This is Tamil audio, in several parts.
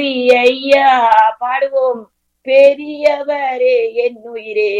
ஐயா பாடுவோம் பெரியவரே என் உயிரே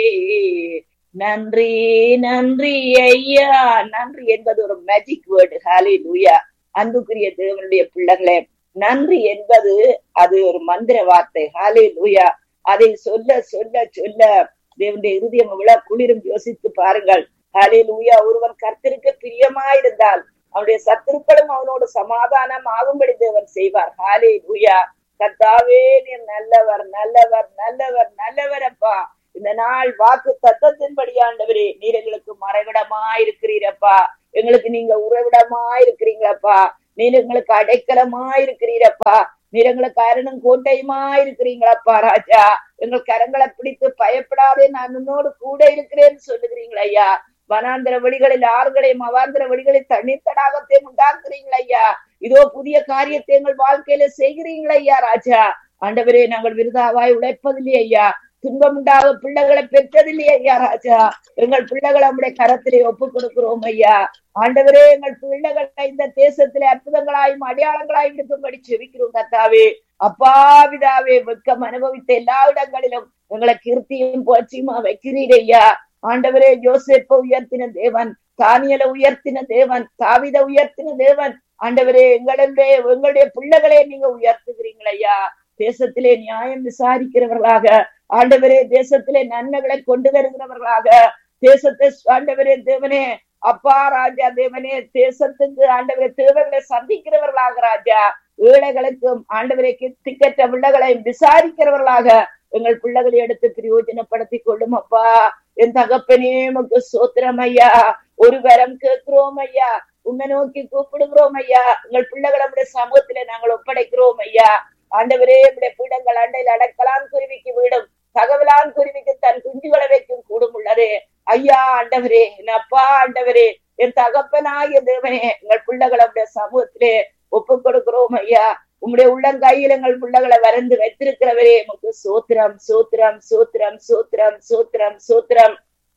நன்றி நன்றி ஐயா நன்றி என்பது ஒரு மேஜிக் வேர்டு ஹாலே லூயா அன்புக்குரிய தேவனுடைய பிள்ளைகளே நன்றி என்பது அது ஒரு மந்திர வார்த்தை ஹாலே லூயா அதை சொல்ல சொல்ல சொல்ல தேவனுடைய இருதயம் எவ்வளவு குளிரும் யோசித்து பாருங்கள் ஹாலே லூயா ஒருவன் கர்த்தருக்கு பிரியமாயிருந்தால் அவனுடைய சத்துருக்களும் அவனோடு சமாதானம் ஆகும்படி தேவன் செய்வார் ஹாலே லூயா கர்த்தாவே நீர் நல்லவர் நல்லவர் நல்லவர் நல்லவர் அப்பா இந்த நாள் வாக்கு தத்தத்தின்படி ஆண்டவரே நீர் எங்களுக்கு மறைவிடமா இருக்கிறீரப்பா எங்களுக்கு நீங்க உறவிடமா இருக்கிறீங்களப்பா நீர் எங்களுக்கு அடைக்கலமா இருக்கிறீரப்பா நீர் எங்களுக்கு அருணும் கோட்டையுமா இருக்கிறீங்களப்பா ராஜா எங்கள் கரங்களை பிடித்து பயப்படாதே நான் உன்னோடு கூட இருக்கிறேன்னு சொல்லுகிறீங்களா ஐயா வனாந்திர வழிகளில் ஆறுகளையும் அவாந்திர வழிகளில் தண்ணீர் தடாகத்தையும் உண்டாக்குறீங்களா ஐயா இதோ புதிய காரியத்தை எங்கள் வாழ்க்கையில செய்கிறீங்களா ஐயா ராஜா ஆண்டவரே நாங்கள் விருதாவாய் உழைப்பதில்லை ஐயா துன்பம் உண்டாக பிள்ளைகளை பெற்றதில்லையே ஐயா ராஜா எங்கள் பிள்ளைகளை நம்முடைய கரத்திலே ஒப்பு கொடுக்கிறோம் ஐயா ஆண்டவரே எங்கள் பிள்ளைகளை இந்த தேசத்திலே அற்புதங்களாயும் அடையாளங்களாயும் இருக்கும்படி செவிக்கிறோம் கத்தாவே அப்பா விதாவே வெக்கம் அனுபவித்த எல்லா இடங்களிலும் எங்களை கீர்த்தியும் போச்சியுமா வைக்கிறீர் ஐயா ஆண்டவரே யோசேப்ப உயர்த்தின தேவன் தானியல உயர்த்தின தேவன் தாவித உயர்த்தின தேவன் ஆண்டவரே எங்களுடைய எங்களுடைய பிள்ளைகளே நீங்க உயர்த்துகிறீங்களா ஐயா தேசத்திலே நியாயம் விசாரிக்கிறவர்களாக ஆண்டவரே தேசத்திலே நன்மைகளை கொண்டு வருகிறவர்களாக தேசத்தை ஆண்டவரே தேவனே அப்பா ராஜா தேவனே தேசத்துக்கு ஆண்டவரே தேவைகளை சந்திக்கிறவர்களாக ராஜா ஏழைகளுக்கும் ஆண்டவரை திக்கற்ற பிள்ளைகளை விசாரிக்கிறவர்களாக எங்கள் பிள்ளைகளை எடுத்து பிரயோஜனப்படுத்தி கொள்ளும் அப்பா என் தகப்பனே உமக்கு சோத்திரம் ஐயா ஒரு வரம் கேட்கிறோம் ஐயா உன்னை நோக்கி கூப்பிடுகிறோம் ஐயா எங்கள் பிள்ளைகளை நம்முடைய சமூகத்திலே நாங்கள் ஒப்படைக்கிறோம் ஐயா ஆண்டவரே நம்முடைய பீடங்கள் அண்டையில் அடக்கலான் குருவிக்கு வீடும் தகவலான் குருவிக்கு தன் குஞ்சுகளை வைக்கும் கூடும் உள்ளதே ஐயா ஆண்டவரே என் அப்பா ஆண்டவரே என் தகப்பனாகிய தேவனே எங்கள் பிள்ளைகளை நம்முடைய சமூகத்திலே ஒப்பு கொடுக்கிறோம் ஐயா உம்முடைய உள்ளங்கையில் எங்கள் பிள்ளைகளை வரைந்து வைத்திருக்கிறவரே உமக்கு சோத்திரம் சோத்திரம் சோத்திரம் சோத்திரம் சோத்திரம் சோத்திரம்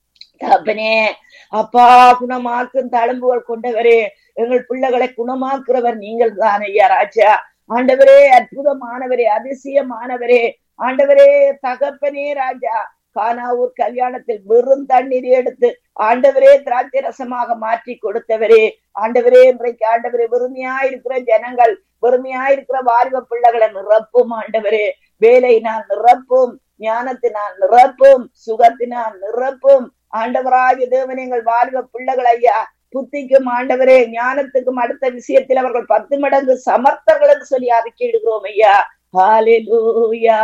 தகப்பனே அப்பா குணமாக்கும் தழும்புகள் கொண்டவரே எங்கள் பிள்ளைகளை குணமாக்குறவர் நீங்கள் தான் ஐயா ராஜா ஆண்டவரே அற்புதமானவரே அதிசயமானவரே ஆண்டவரே தகப்பனே ராஜா கானாவூர் கல்யாணத்தில் வெறும் தண்ணீர் எடுத்து ஆண்டவரே திராட்சை ரசமாக மாற்றி கொடுத்தவரே ஆண்டவரே இன்றைக்கு ஆண்டவரே வெறுமையா இருக்கிற ஜனங்கள் வெறுமையா இருக்கிற வாலிப பிள்ளைகளை நிரப்பும் ஆண்டவரே வேலையினால் நிரப்பும் ஞானத்தினால் நிரப்பும் சுகத்தினால் நிரப்பும் ஆண்டவராகிய தேவன் எங்கள் வாலிப பிள்ளைகள் ஐயா புத்திக்கும் ஆண்டவரே ஞானத்துக்கும் அடுத்த விஷயத்தில் அவர்கள் பத்து மடங்கு சமர்த்தர்கள் என்று சொல்லி அறிக்கையிடுகிறோம் ஐயா ஹாலேலூயா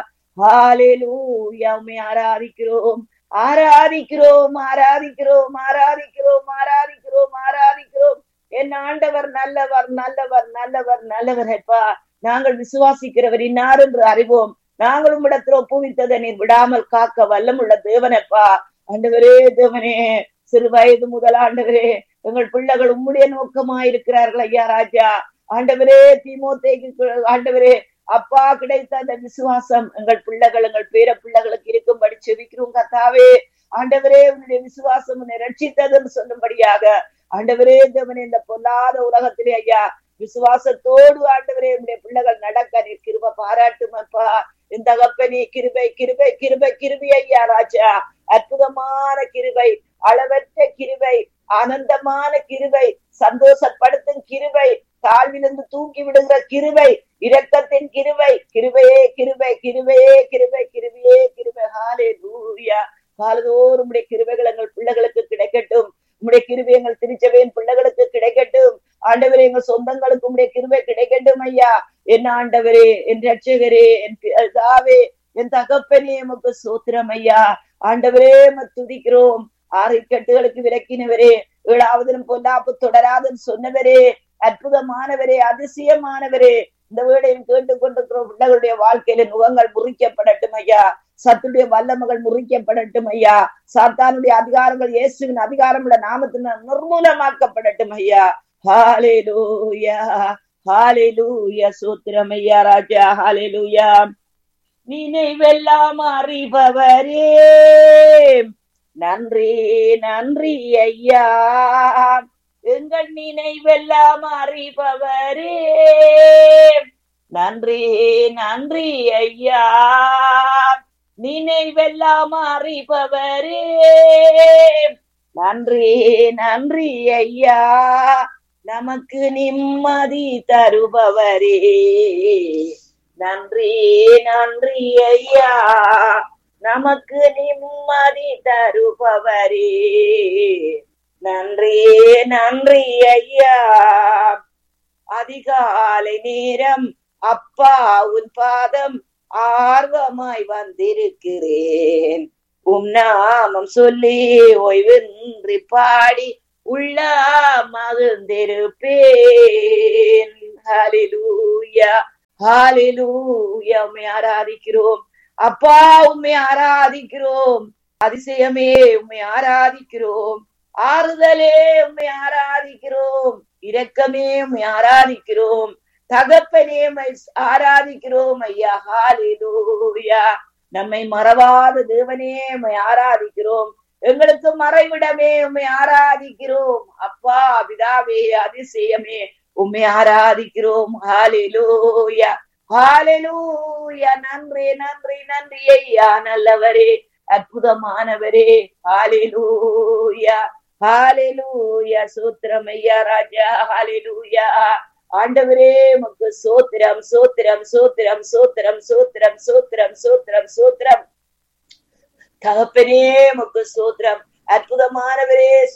ஹாலேலூயா உண்மை ஆராதிக்கிறோம் ஆராதிக்கிறோம் ஆராதிக்கிறோம் ஆராதிக்கிறோம் ஆராதிக்கிறோம் ஆராதிக்கிறோம் என் ஆண்டவர் நல்லவர் நல்லவர் நல்லவர் நல்லவர் அப்பா நாங்கள் விசுவாசிக்கிறவர் இன்னார் என்று அறிவோம் நாங்கள் உம்மிடத்தில் ஒப்புவித்ததை நீர் விடாமல் காக்க வல்லமுள்ள தேவனப்பா ஆண்டவரே தேவனே சிறு வயது முதல் ஆண்டவரே எங்கள் பிள்ளைகள் உம்முடைய நோக்கமாயிருக்கிறார்கள் ஐயா ராஜா ஆண்டவரே தீமோத்தேக்கு ஆண்டவரே அப்பா கிடைத்த அந்த விசுவாசம் எங்கள் பிள்ளைகள் எங்கள் பேர பிள்ளைகளுக்கு இருக்கும்படி செவிக்கிறோம் கத்தாவே ஆண்டவரே உன்னுடைய விசுவாசம் உன்னை ரட்சித்ததுன்னு சொல்லும்படியாக ஆண்டவரே தேவனே இந்த பொல்லாத உலகத்திலே ஐயா விசுவாசத்தோடு ஆண்டவரே உடைய பிள்ளைகள் நடக்க நீர் கிருப பாராட்டும் அப்பா இந்த தகப்பனே கிருபை கிருபை கிருபை கிருபி ஐயா ராஜா அற்புதமான கிருபை அளவற்ற கிருபை ஆனந்தமான கிருபை சந்தோஷப்படுத்தும் கிருபை தாழ்விலிருந்து தூக்கி விடுகிற கிருபை இரக்கத்தின் கிருபை கிருபையே கிருபை கிருபையே கிருபை கிருபையே கிருபை ஹாலே லூயா காலதோறும் உடைய கிருபைகள் எங்கள் பிள்ளைகளுக்கு கிடைக்கட்டும் உம்முடைய கிருபை எங்கள் திருச்சபையின் பிள்ளைகளுக்கு கிடைக்கட்டும் ஆண்டவரே எங்கள் சொந்தங்களுக்கு உம்முடைய கிருபை கிடைக்கட்டும் ஐயா என் ஆண்டவரே என் ரட்சகரே என் தாவே என் தகப்பனே எமக்கு சோத்திரம் ஐயா ஆண்டவரே துதிக்கிறோம் ஆறு கட்டுகளுக்கு விளக்கினவரே ஏழாவதும் பொல்லாப்பு தொடராதுன்னு சொன்னவரே அற்புதமானவரே அதிசயமானவரே இந்த வீடையும் கேட்டுக் கொண்டிருக்கிற பிள்ளைகளுடைய வாழ்க்கையில நுகங்கள் முறிக்கப்படட்டும் ஐயா சத்துடைய வல்லமகள் முறிக்கப்படட்டும் ஐயா சாத்தானுடைய அதிகாரங்கள் இயேசுவின் அதிகாரம் உள்ள நாமத்தினால் நிர்மூலமாக்கப்படட்டும் ஐயா ஹாலே லூயா ஹாலே லூயா சூத்திரம் ஐயா ராஜா ஹாலே லூயா நினைவெல்லாம் அறிபவரே நன்றி நன்றி ஐயா எங்கள் நினைவெல்லாம் அறிபவரே நன்றி நன்றி ஐயா நினைவெல்லாம் அறிபவரே நன்றி நன்றி ஐயா நமக்கு நிம்மதி தருபவரே நன்றி நன்றி ஐயா நமக்கு நிம்மதி தருபவரே நன்றி நன்றி ஐயா அதிகாலை நேரம் அப்பா உன் பாதம் ஆர்வமாய் வந்திருக்கிறேன் உம் நாமம் சொல்லி ஓய்வின்றி பாடி உள்ள மகிழ்ந்திருப்பேன் ஹalleluya ஹalleluya உம்மை ஆராதிக்கிறோம் அப்பா உம்மை ஆராதிக்கிறோம் அதிசயமே உம்மை ஆராதிக்கிறோம் ஆறுதலே உம்மை ஆராதிக்கிறோம் இரக்கமே உம்மை ஆராதிக்கிறோம் தகப்பனே உம்மை ஆராதிக்கிறோம் ஐயா ஹalleluya நம்மை மறவாத தேவனே உம்மை ஆராதிக்கிறோம் எங்களுக்கு மறைவிடமே உம்மை ஆராதிக்கிறோம் அப்பா பிதாவே அதிசயமே உம்மை ஆராதிக்கிறோம் ஹalleluya ஹalleluya நன்றி நன்றி நன்றி ஐயா நல்லவரே அற்புதமானவரே ஹalleluya ஹalleluya சூத்திரம் ஐயா ராஜா ஹalleluya ஆண்டவரே உமக்கு சோத்திரம் சோத்திரம் சோத்திரம் சோத்திரம் சோத்திரம் சோத்திரம் சோத்திரம் சோத்திரம் தகப்பனே உமக்கு சோத்திரம் அற்புதமானவரே